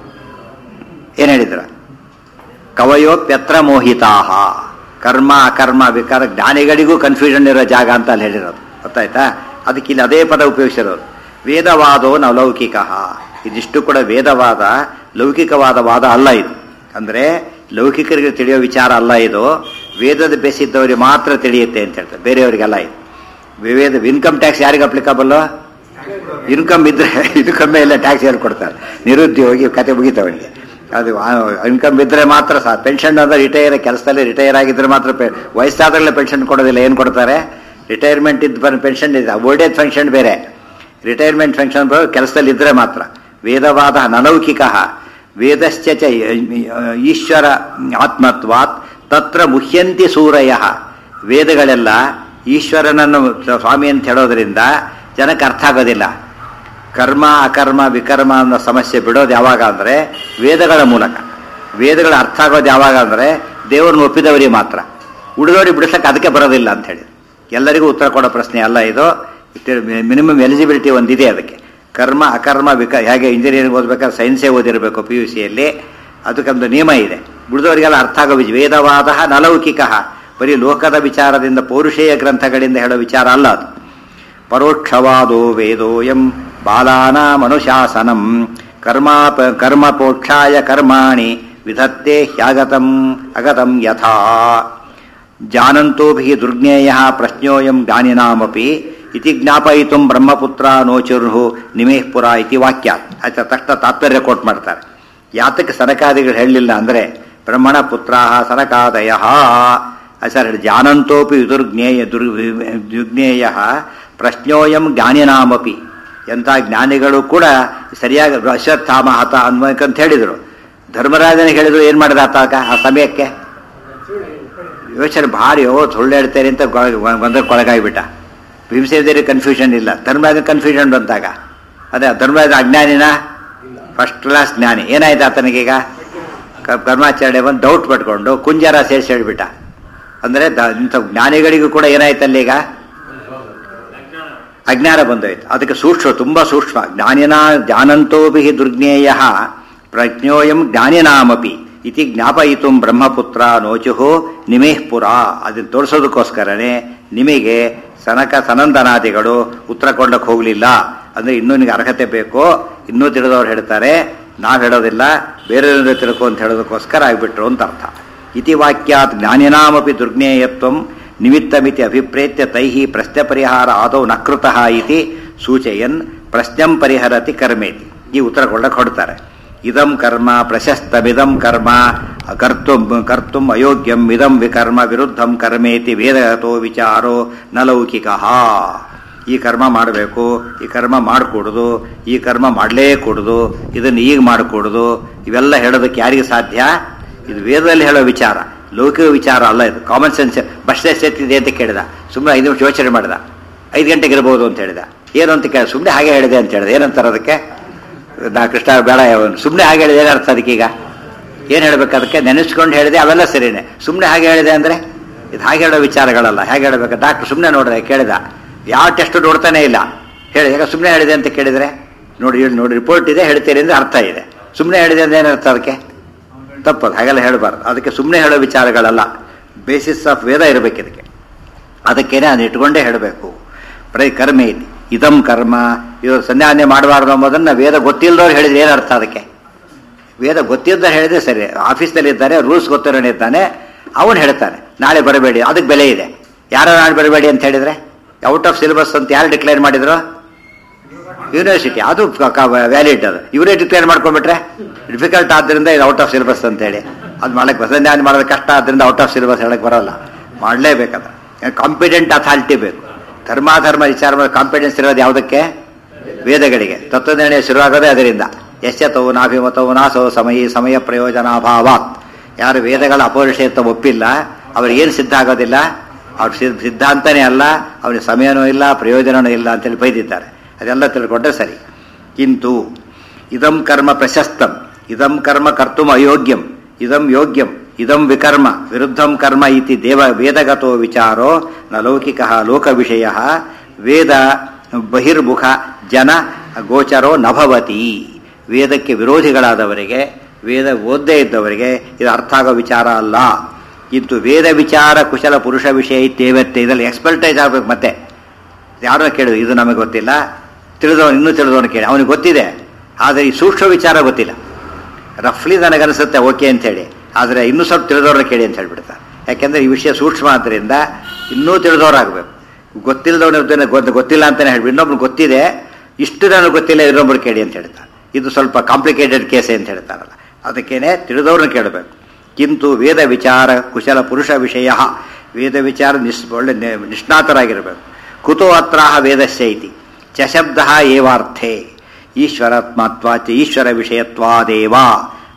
ಏನ್ ಹೇಳಿದ್ರ ಕವಯೋಪ್ಯತ್ರ ಮೋಹಿತಾಹ ಕರ್ಮ ಅಕರ್ಮ ವಿಕಾರ ಜ್ಞಾನಿಗಳಿಗೂ ಕನ್ಫ್ಯೂಷನ್ ಇರೋ ಜಾಗ ಅಂತ ಅಲ್ಲಿ ಹೇಳಿರೋದು ಗೊತ್ತಾಯ್ತಾ ಅದಕ್ಕೆ ಇಲ್ಲಿ ಅದೇ ಪದ ಉಪಯೋಗಿಸಿರೋದು ವೇದವಾದೋ ನಲೌಕಿಕ ಇದಿಷ್ಟು ಕೂಡ ವೇದವಾದ ಲೌಕಿಕವಾದ ವಾದ ಅಲ್ಲ ಇದು ಅಂದ್ರೆ ಲೌಕಿಕರಿಗೆ ತಿಳಿಯೋ ವಿಚಾರ ಅಲ್ಲ ಇದು ವೇದದ ಬೇಸಿದ್ದವರಿಗೆ ಮಾತ್ರ ತಿಳಿಯುತ್ತೆ ಅಂತ ಹೇಳ್ತಾರೆ ಬೇರೆಯವರಿಗೆಲ್ಲ ಇದು ವೇದ ಇನ್ಕಮ್ ಟ್ಯಾಕ್ಸ್ ಯಾರಿಗೆ ಅಪ್ಲಿಕಬಲ್ ಇನ್ಕಮ್ ಇದ್ರೆ ಇನ್ಕಮ್ ಎಲ್ಲ ಟ್ಯಾಕ್ಸ್ ಯಾರು ಕೊಡ್ತಾರೆ ನಿರುದ್ಯೋಗಿ ಕತೆ ಮುಗಿತವನಿಗೆ ಅದು ಇನ್ಕಮ್ ಇದ್ರೆ ಮಾತ್ರ ಸಹ ಪೆನ್ಷನ್ ಅಂದ್ರೆ ರಿಟೈರ್ ಕೆಲಸದಲ್ಲಿ ರಿಟೈರ್ ಆಗಿದ್ರೆ ಮಾತ್ರ ಪೆ- ವಯಸ್ಸಾದಾಗಲೇ ಪೆನ್ಷನ್ ಕೊಡೋದಿಲ್ಲ ಏನು ಕೊಡ್ತಾರೆ ರಿಟೈರ್ಮೆಂಟ್ ಇದ್ದ ಪೆನ್ಷನ್ ಇದೆ ಓಲ್ಡ್ ಏಜ್ ಪೆನ್ಷನ್ ಬೇರೆ ರಿಟೈರ್ಮೆಂಟ್ ಪೆನ್ಷನ್ ಕೆಲಸದಲ್ಲಿ ಇದ್ರೆ ಮಾತ್ರ ವೇದವಾದ ಅನಲೌಕಿಕ ವೇದಶ್ಚ ಚ ಈಶ್ವರ ಆತ್ಮತ್ವಾತ್ ತತ್ರ ಮುಹ್ಯಂತಿ ಸೂರಯ ವೇದಗಳೆಲ್ಲ ಈಶ್ವರನನ್ನು ಸ್ವಾಮಿ ಅಂತ ಹೇಳೋದ್ರಿಂದ ಜನಕ್ಕೆ ಅರ್ಥ ಆಗೋದಿಲ್ಲ ಕರ್ಮ ಅಕರ್ಮ ವಿಕರ್ಮ ಅನ್ನೋ ಸಮಸ್ಯೆ ಬಿಡೋದು ಯಾವಾಗ ಅಂದರೆ ವೇದಗಳ ಮೂಲಕ ವೇದಗಳ ಅರ್ಥ ಆಗೋದು ಯಾವಾಗ ಅಂದರೆ ದೇವರನ್ನು ಒಪ್ಪಿದವರಿಗೆ ಮಾತ್ರ ಉಳಿದವರಿಗೆ ಬಿಡಿಸಕ್ಕೆ ಅದಕ್ಕೆ ಬರೋದಿಲ್ಲ ಅಂತ ಹೇಳಿ ಎಲ್ಲರಿಗೂ ಉತ್ತರ ಕೊಡೋ ಪ್ರಶ್ನೆ ಅಲ್ಲ ಇದು ಮಿನಿಮಮ್ ಎಲಿಜಿಬಿಲಿಟಿ ಒಂದಿದೆ ಅದಕ್ಕೆ ಕರ್ಮ ಅಕರ್ಮ ವಿಕ ಹೇಗೆ ಇಂಜಿನಿಯರಿಂಗ್ ಓದಬೇಕಾದ್ರೆ ಸೈನ್ಸೇ ಓದಿರಬೇಕು ಪಿ ಯು ಸಿಯಲ್ಲಿ ಅದಕ್ಕೊಂದು ನಿಯಮ ಇದೆ ಉಳಿದವರಿಗೆಲ್ಲ ಅರ್ಥ ಆಗೋ ವಿಜಯ ವೇದವಾದ ನಲೌಕಿಕ ಬರೀ ಲೋಕದ ವಿಚಾರದಿಂದ ಪೌರುಷೇಯ ಗ್ರಂಥಗಳಿಂದ ಹೇಳೋ ವಿಚಾರ ಅಲ್ಲ ಅದು ಪರೋಕ್ಷವಾದೋ ವೇದೋಯಂ ಬಾಲಾನಾಮನುಶಾಸನಂ ಕರ್ಮ ಕರ್ಮಪೋಕ್ಷಾಯ ಕರ್ಮಾಣಿ ವಿಧತ್ತೆ ಹ್ಯಾಗತಂ ಅಗತಂ ಯಥಾ ಜಾನಂತೋಭಿ ದುರ್ಜ್ಞೇಯ ಪ್ರಶ್ನೋಯಂ ಜ್ಞಾನಿನಾಮಪಿ ಇತಿ ಜ್ಞಾಪಯಿತು ಬ್ರಹ್ಮಪುತ್ರ ನೋಚುರ್ಹು ನಿಮೇಃ ಪುರ ಇತಿ ವಾಕ್ಯ ಆಯ್ತಾ ತಕ್ಷಣ ತಾತ್ಪರ್ಯ ಕೋಟ್ ಮಾಡ್ತಾರೆ ಯಾತಕ್ಕೆ ಸನಕಾದಿಗಳು ಹೇಳಲಿಲ್ಲ ಅಂದರೆ ಬ್ರಹ್ಮಣ ಪುತ್ರ ಸನಕಾದಯ ಸರ್ ಜಾನಂತೋಪಿ ದುರ್ಜ್ಞೇಯ ದುರ್ ದುರ್ಜ್ಞೇಯ ಪ್ರಶ್ನೋಯಂ ಜ್ಞಾನಿನಾಮಪಿ ಎಂಥ ಜ್ಞಾನಿಗಳು ಕೂಡ ಸರಿಯಾಗಿ ಅಶ್ವತ್ಥಾಮ ಹತ ಅನ್ಬೇಕಂತ ಹೇಳಿದರು ಧರ್ಮರಾಜನಿಗೆ ಹೇಳಿದ್ರು ಏನು ಮಾಡಿದ ಆತ ಆ ಸಮಯಕ್ಕೆ ಯೋಚನೆ ಭಾರಿ ಓ ಸುಳ್ಳು ಹೇಳ್ತೇನೆ ಅಂತ ಗೊಂದಕ್ಕೆ ಒಳಗಾಗಿಬಿಟ್ಟ ಭೀಮಸೇನದೇರಿ ಕನ್ಫ್ಯೂಷನ್ ಇಲ್ಲ ಧರ್ಮರಾಜನ ಕನ್ಫ್ಯೂಷನ್ ಬಂದಾಗ ಅದೇ ಧರ್ಮರಾಜ ಅಜ್ಞಾನಿನ ಫಸ್ಟ್ ಕ್ಲಾಸ್ ಜ್ಞಾನಿ ಏನಾಯ್ತು ಆತನಿಗೀಗ ಕರ್ಮಾಚರಣೆ ಬಂದು ಡೌಟ್ ಪಟ್ಕೊಂಡು ಕುಂಜಾರ ಸೇರಿಸಿ ಹೇಳ್ಬಿಟ್ಟ ಅಂದರೆ ಇಂಥ ಜ್ಞಾನಿಗಳಿಗೂ ಕೂಡ ಏನಾಯ್ತಲ್ಲ ಈಗ ಅಜ್ಞಾನ ಬಂದೋಯ್ತು ಅದಕ್ಕೆ ಸೂಕ್ಷ್ಮ ತುಂಬ ಸೂಕ್ಷ್ಮ ಜ್ಞಾನಿನ ಜ್ಞಾನಂತೋಭಿ ದುರ್ಜ್ಞೇಯ ಪ್ರಜ್ಞೋಯಂ ಜ್ಞಾನಿನಾಮಪಿ ಇತಿ ಜ್ಞಾಪಯಿತು ಬ್ರಹ್ಮಪುತ್ರ ನೋಚುಹು ನಿಮೇಃ ಪುರ ಅದನ್ನು ತೋರಿಸೋದಕ್ಕೋಸ್ಕರನೇ ನಿಮಗೆ ಸನಕ ಸನಂದನಾದಿಗಳು ಉತ್ತರ ಕೊಡಕ್ಕೆ ಹೋಗಲಿಲ್ಲ ಅಂದರೆ ಇನ್ನೂ ನಿನಗೆ ಅರ್ಹತೆ ಬೇಕು ಇನ್ನೂ ತಿಳಿದವ್ರು ಹೇಳ್ತಾರೆ ನಾವು ಹೇಳೋದಿಲ್ಲ ಬೇರೆ ತಿಳ್ಕೊ ಅಂತ ಹೇಳೋದಕ್ಕೋಸ್ಕರ ಆಗಿಬಿಟ್ರು ಅಂತ ಅರ್ಥ ಇತಿ ವಾಕ್ಯಾತ್ ಜ್ಞಾನಿನಾಮಪಿ ದುರ್ಜ್ಞೇಯತ್ವಂ ನಿಮಿತ್ತಮಿತಿ ಅಭಿಪ್ರೇತ್ಯ ತೈಃ ಪ್ರಶ್ನೆ ಪರಿಹಾರ ಆದೌ ನಕೃತಃ ಇತಿ ಸೂಚಯನ್ ಪ್ರಶ್ನಂ ಪರಿಹರತಿ ಕರ್ಮೇತಿ ಈ ಉತ್ತರ ಕೊಡಕ್ಕೆ ಹೊಡ್ತಾರೆ ಇದಂ ಕರ್ಮ ಪ್ರಶಸ್ತಮಿದಂ ಕರ್ಮ ಕರ್ತು ಕರ್ತು ಅಯೋಗ್ಯಂ ಇದಂ ವಿಕರ್ಮ ವಿರುದ್ಧಂ ಕರ್ಮೇತಿ ವೇದಗತೋ ವಿಚಾರೋ ನಲೌಕಿಕ ಈ ಕರ್ಮ ಮಾಡಬೇಕು ಈ ಕರ್ಮ ಮಾಡಿಕೊಡುದು ಈ ಕರ್ಮ ಮಾಡಲೇ ಕೊಡುದು ಇದನ್ನು ಈಗ ಮಾಡಿಕೊಡುದು ಇವೆಲ್ಲ ಹೇಳೋದಕ್ಕೆ ಯಾರಿಗೆ ಸಾಧ್ಯ ಇದು ವೇದದಲ್ಲಿ ಹೇಳೋ ವಿಚಾರ ಲೌಕಿಕ ವಿಚಾರ ಅಲ್ಲ ಇದು ಕಾಮನ್ ಸೆನ್ಸ್ ಬಸ್ ಎಷ್ಟಿದೆ ಅಂತ ಕೇಳಿದ ಸುಮ್ಮನೆ ಐದು ನಿಮಿಷ ಯೋಚನೆ ಮಾಡಿದ ಐದು ಗಂಟೆಗೆ ಇರ್ಬೋದು ಅಂತ ಹೇಳಿದ ಏನು ಅಂತ ಕೇಳಿ ಸುಮ್ಮನೆ ಹಾಗೆ ಹೇಳಿದೆ ಅಂತ ಹೇಳಿದೆ ಏನಂತಾರೆ ಅದಕ್ಕೆ ನಾ ಕೃಷ್ಣ ಬೇಡ ಸುಮ್ಮನೆ ಹಾಗೆ ಹೇಳಿದೆ ಏನರ್ಥ ಅದಕ್ಕೆ ಈಗ ಏನು ಹೇಳಬೇಕು ಅದಕ್ಕೆ ನೆನೆಸ್ಕೊಂಡು ಹೇಳಿದೆ ಅವೆಲ್ಲ ಸರಿನೇ ಸುಮ್ಮನೆ ಹಾಗೆ ಹೇಳಿದೆ ಅಂದರೆ ಇದು ಹಾಗೆ ಹೇಳೋ ವಿಚಾರಗಳಲ್ಲ ಹೇಗೆ ಹೇಳಬೇಕು ಡಾಕ್ಟ್ರ್ ಸುಮ್ಮನೆ ನೋಡಿದೆ ಕೇಳಿದ ಯಾವ ಟೆಸ್ಟ್ ನೋಡ್ತಾನೆ ಇಲ್ಲ ಹೇಳಿ ಈಗ ಸುಮ್ಮನೆ ಹೇಳಿದೆ ಅಂತ ಕೇಳಿದರೆ ನೋಡಿ ನೋಡಿ ರಿಪೋರ್ಟ್ ಇದೆ ಹೇಳ್ತೀರಿ ಅಂದರೆ ಅರ್ಥ ಇದೆ ಸುಮ್ಮನೆ ಹೇಳಿದೆ ಅಂದ್ರೆ ಏನರ್ಥ ಅದಕ್ಕೆ ತಪ್ಪದು ಹಾಗೆಲ್ಲ ಹೇಳಬಾರ್ದು ಅದಕ್ಕೆ ಸುಮ್ಮನೆ ಹೇಳೋ ವಿಚಾರಗಳಲ್ಲ ಬೇಸಿಸ್ ಆಫ್ ವೇದ ಇರಬೇಕು ಇದಕ್ಕೆ ಅದಕ್ಕೇನೆ ಅದನ್ನ ಇಟ್ಕೊಂಡೇ ಹೇಳಬೇಕು ಪ್ರೈ ಕರ್ಮ ಐತಿ ಇದಂ ಕರ್ಮ ಇವರು ಸಂಧ್ಯಾನೆ ಮಾಡಬಾರ್ದು ಎಂಬುದನ್ನು ವೇದ ಗೊತ್ತಿಲ್ಲದವ್ರು ಹೇಳಿದ್ರೆ ಏನು ಅರ್ಥ ಅದಕ್ಕೆ ವೇದ ಗೊತ್ತಿದ್ದವ್ರು ಹೇಳಿದ್ರೆ ಸರಿ ಆಫೀಸ್ನಲ್ಲಿ ಇದ್ದಾರೆ ರೂಲ್ಸ್ ಗೊತ್ತಿರೋನು ಇದ್ದಾನೆ ಅವನು ಹೇಳ್ತಾನೆ ನಾಳೆ ಬರಬೇಡಿ ಅದಕ್ಕೆ ಬೆಲೆ ಇದೆ ಯಾರು ನಾಳೆ ಬರಬೇಡಿ ಅಂತ ಹೇಳಿದ್ರೆ ಔಟ್ ಆಫ್ ಸಿಲೆಬಸ್ ಅಂತ ಯಾರು ಡಿಕ್ಲೇರ್ ಮಾಡಿದ್ರು ಯೂನಿವರ್ಸಿಟಿ ಅದು ವ್ಯಾಲಿಡ್ ಅದು ಇವರೇ ಡಿಕ್ಲೇರ್ ಮಾಡ್ಕೊಂಡ್ಬಿಟ್ರೆ ಡಿಫಿಕಲ್ಟ್ ಆದ್ದರಿಂದ ಇದು ಔಟ್ ಆಫ್ ಸಿಲೆಬಸ್ ಅಂತೇಳಿ ಅದು ಮಾಡಕ್ಕೆ ಸಂಧ್ಯಾನ ಮಾಡೋದು ಕಷ್ಟ ಆದ್ದರಿಂದ ಔಟ್ ಆಫ್ ಸಿಲೆಬಸ್ ಹೇಳಕ್ಕೆ ಬರೋಲ್ಲ ಮಾಡಲೇಬೇಕದ ಕಾಂಪಿಡೆಂಟ್ ಅಥಾರಿಟಿ ಬೇಕು ಧರ್ಮಾಧರ್ಮ ವಿಚಾರ ಮಾಡಿ ಕಾಂಪಿಡೆನ್ಸ್ ಇರೋದು ಯಾವುದಕ್ಕೆ ವೇದಗಳಿಗೆ ತತ್ವನಿರ್ಣಯ ಶುರುವಾಗೋದೇ ಅದರಿಂದ ಯಶ್ಯತವು ನಾಭಿಮತವು ನಾಸೋ ಸಮಯ ಸಮಯ ಪ್ರಯೋಜನಾಭಾವಾತ್ ಯಾರು ವೇದಗಳ ಅಪೌರುಷೇತ ಒಪ್ಪಿಲ್ಲ ಅವ್ರಿಗೆ ಏನು ಸಿದ್ಧ ಆಗೋದಿಲ್ಲ ಅವ್ರ ಸಿದ್ಧಾಂತನೇ ಅಲ್ಲ ಅವನಿಗೆ ಸಮಯನೂ ಇಲ್ಲ ಪ್ರಯೋಜನವೂ ಇಲ್ಲ ಅಂತೇಳಿ ಬೈದಿದ್ದಾರೆ ಅದೆಲ್ಲ ತಿಳ್ಕೊಂಡ್ರೆ ಸರಿ ಕಿಂತು ಇದಂ ಕರ್ಮ ಪ್ರಶಸ್ತಂ ಇದಂ ಕರ್ಮ ಕರ್ತುಮ ಅಯೋಗ್ಯಂ ಇದಂ ಯೋಗ್ಯಂ ಇದಂ ವಿಕರ್ಮ ವಿರುದ್ಧಂ ಕರ್ಮ ಇತಿ ದೇವ ವೇದಗತೋ ವಿಚಾರೋ ನ ಲೌಕಿಕ ಲೋಕ ವಿಷಯ ವೇದ ಬಹಿರ್ಮುಖ ಜನ ಗೋಚರೋ ನಭವತಿ ವೇದಕ್ಕೆ ವಿರೋಧಿಗಳಾದವರಿಗೆ ವೇದ ಓದ್ದೇ ಇದ್ದವರಿಗೆ ಇದು ಅರ್ಥ ಆಗೋ ವಿಚಾರ ಅಲ್ಲ ಇಂತು ವೇದ ವಿಚಾರ ಕುಶಲ ಪುರುಷ ವಿಷಯ ಇತ್ಯೇವತ್ತೆ ಇದರಲ್ಲಿ ಎಕ್ಸ್ಪರ್ಟೈಸ್ ಆಗಬೇಕು ಮತ್ತೆ ಯಾರೋ ಕೇಳಿದ್ರು ಇದು ನಮಗೆ ಗೊತ್ತಿಲ್ಲ ತಿಳಿದವನು ಇನ್ನೂ ತಿಳಿದವನು ಕೇಳಿ ಅವನಿಗೆ ಗೊತ್ತಿದೆ ಆದರೆ ಈ ಸೂಕ್ಷ್ಮ ವಿಚಾರ ಗೊತ್ತಿಲ್ಲ ರಫ್ಲಿ ನನಗನ್ಸುತ್ತೆ ಓಕೆ ಅಂತೇಳಿ ಆದರೆ ಇನ್ನೂ ಸ್ವಲ್ಪ ತಿಳಿದವ್ರನ್ನ ಕೇಳಿ ಅಂತ ಹೇಳ್ಬಿಡ್ತಾರೆ ಯಾಕೆಂದರೆ ಈ ವಿಷಯ ಸೂಕ್ಷ್ಮ ಆದ್ದರಿಂದ ಇನ್ನೂ ತಿಳಿದವರಾಗಬೇಕು ಗೊತ್ತಿಲ್ಲದವನ ಗೊತ್ತಿಲ್ಲ ಅಂತಲೇ ಹೇಳ್ಬಿಟ್ಟು ಇನ್ನೊಬ್ರು ಗೊತ್ತಿದೆ ಇಷ್ಟು ನನಗೆ ಗೊತ್ತಿಲ್ಲ ಇನ್ನೊಬ್ರು ಕೇಳಿ ಅಂತ ಹೇಳ್ತಾರೆ ಇದು ಸ್ವಲ್ಪ ಕಾಂಪ್ಲಿಕೇಟೆಡ್ ಕೇಸೆ ಅಂತ ಹೇಳ್ತಾರಲ್ಲ ಅದಕ್ಕೇನೆ ತಿಳಿದವ್ರನ್ನ ಕೇಳಬೇಕು ಕಿಂತು ವೇದ ವಿಚಾರ ಕುಶಲ ಪುರುಷ ವಿಷಯ ವೇದ ವಿಚಾರ ನಿಸ್ ಒಳ್ಳೆ ನಿಷ್ಣಾತರಾಗಿರಬೇಕು ಕುತೋ ಅತ್ರಾಹ ವೇದಸ್ಯ ಇತಿ ಚಶಬ್ದ ಏವಾರ್ಥೆ ಈಶ್ವರಾತ್ಮತ್ವಾಚ ಈಶ್ವರ ವಿಷಯತ್ವಾದೇವ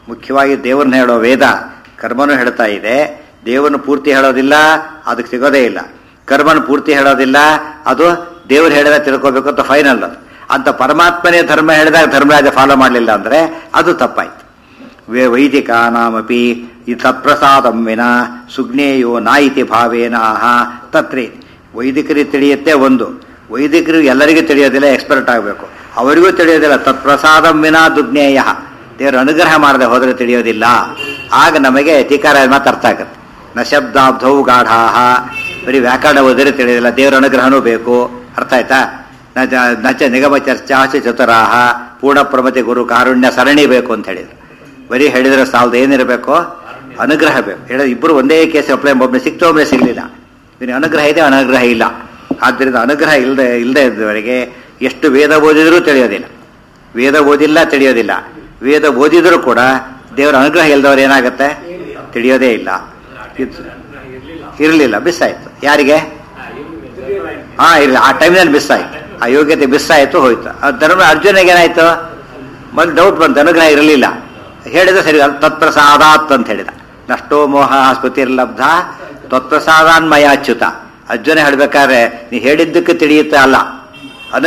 ಮುಖ್ಯವಾಗಿ ದೇವ್ರನ್ನ ಹೇಳೋ ವೇದ ಕರ್ಮನೂ ಹೇಳ್ತಾ ಇದೆ ದೇವರನ್ನು ಪೂರ್ತಿ ಹೇಳೋದಿಲ್ಲ ಅದಕ್ಕೆ ಸಿಗೋದೇ ಇಲ್ಲ ಕರ್ಮನ ಪೂರ್ತಿ ಹೇಳೋದಿಲ್ಲ ಅದು ದೇವ್ರು ಹೇಳಿದ ತಿಳ್ಕೋಬೇಕು ಅಂತ ಫೈನಲ್ ಅಂತ ಪರಮಾತ್ಮನೇ ಧರ್ಮ ಹೇಳಿದಾಗ ಧರ್ಮರಾಜ ಫಾಲೋ ಮಾಡಲಿಲ್ಲ ಅಂದ್ರೆ ಅದು ತಪ್ಪಾಯ್ತು ವೇ ವೈದಿಕಾನಾಮಪಿ ಈ ತತ್ಪ್ರಸಾದಂ ವಿನ ಸುಜ್ಞೇಯೋ ನಾಯಿತಿ ಭಾವೇನಾಹ ತತ್ರಿ ವೈದಿಕರಿಗೆ ತಿಳಿಯುತ್ತೆ ಒಂದು ವೈದಿಕರು ಎಲ್ಲರಿಗೂ ತಿಳಿಯೋದಿಲ್ಲ ಎಕ್ಸ್ಪರ್ಟ್ ಆಗಬೇಕು ಅವರಿಗೂ ತಿಳಿಯೋದಿಲ್ಲ ತತ್ಪ್ರಸಾದಂ ವಿನ ದುಜ್ಞೇಯ ದೇವರು ಅನುಗ್ರಹ ಮಾಡದೆ ಹೋದರೆ ತಿಳಿಯೋದಿಲ್ಲ ಆಗ ನಮಗೆ ಟೀಕಾರ ಮಾತು ಅರ್ಥ ಆಗುತ್ತೆ ನ ಶಬ್ದಾಬ್ಧೌ ಗಾಢಾಹ ಬರೀ ವ್ಯಾಕರಣ ಓದಿದ್ರೆ ತಿಳಿಯೋದಿಲ್ಲ ದೇವರ ಅನುಗ್ರಹನೂ ಬೇಕು ಅರ್ಥ ಆಯ್ತಾ ನ ಜ- ನ ಚ ನಿಗಮ ಚರ್ಚಾಚ ಚತುರಾಹ ಪೂರ್ಣ ಪ್ರಮತಿ ಗುರು ಕಾರುಣ್ಯ ಸರಣಿ ಬೇಕು ಅಂತ ಹೇಳಿದ್ರು ಬರೀ ಹೇಳಿದ್ರೆ ಸಾಲದು ಏನಿರಬೇಕು ಅನುಗ್ರಹ ಬೇಕು ಹೇಳ ಇಬ್ಬರು ಒಂದೇ ಕೇಸ್ ಅಪ್ಲೈ ಒಬ್ಬನೇ ಸಿಕ್ತು ಒಬ್ಬನೇ ಸಿಗಲಿಲ್ಲ ಇವನಿಗೆ ಅನುಗ್ರಹ ಇದೆ ಅನುಗ್ರಹ ಇಲ್ಲ ಆದ್ದರಿಂದ ಅನುಗ್ರಹ ಇಲ್ಲದೆ ಇಲ್ಲದೆ ಇದ್ದವರೆಗೆ ಎಷ್ಟು ವೇದ ಓದಿದರೂ ತಿಳಿಯೋದಿಲ್ಲ ವೇದ ಓದಿಲ್ಲ ತಿಳಿಯೋದಿಲ್ಲ ವೇದ ಓದಿದರೂ ಕೂಡ ದೇವರ ಅನುಗ್ರಹ ಇಲ್ಲದವ್ರು ಏನಾಗುತ್ತೆ ತಿಳಿಯೋದೇ ಇಲ್ಲ ಇರಲಿಲ್ಲ ಮಿಸ್ ಆಯ್ತು ಯಾರಿಗೆ ಹಾ ಇಲ್ಲ ಆ ಟೈಮ್ನಲ್ಲಿ ಮಿಸ್ ಆಯ್ತು ಆ ಯೋಗ್ಯತೆ ಮಿಸ್ ಆಯ್ತು ಹೋಯ್ತು ಆ ಧರ್ಮ ಅರ್ಜುನಿಗೆ ಏನಾಯ್ತು ಮೊದಲು ಡೌಟ್ ಬಂತು ಅನುಗ್ರಹ ಇರಲಿಲ್ಲ ಹೇಳಿದ ಸರಿ ಅದು ತತ್ಪ್ರಸಾದಾತ್ ಅಂತ ಹೇಳಿದ ನಷ್ಟೋ ಮೋಹ ಸ್ಮೃತಿರ್ಲಬ್ಧ ತತ್ಪ್ರಸಾದಾನ್ಮಯ ಅಚ್ಯುತ ಅರ್ಜುನ ಹೇಳ್ಬೇಕಾದ್ರೆ ನೀ ಹೇಳಿದ್ದಕ್ಕೆ ತಿಳಿಯುತ್ತೆ ಅಲ್ಲ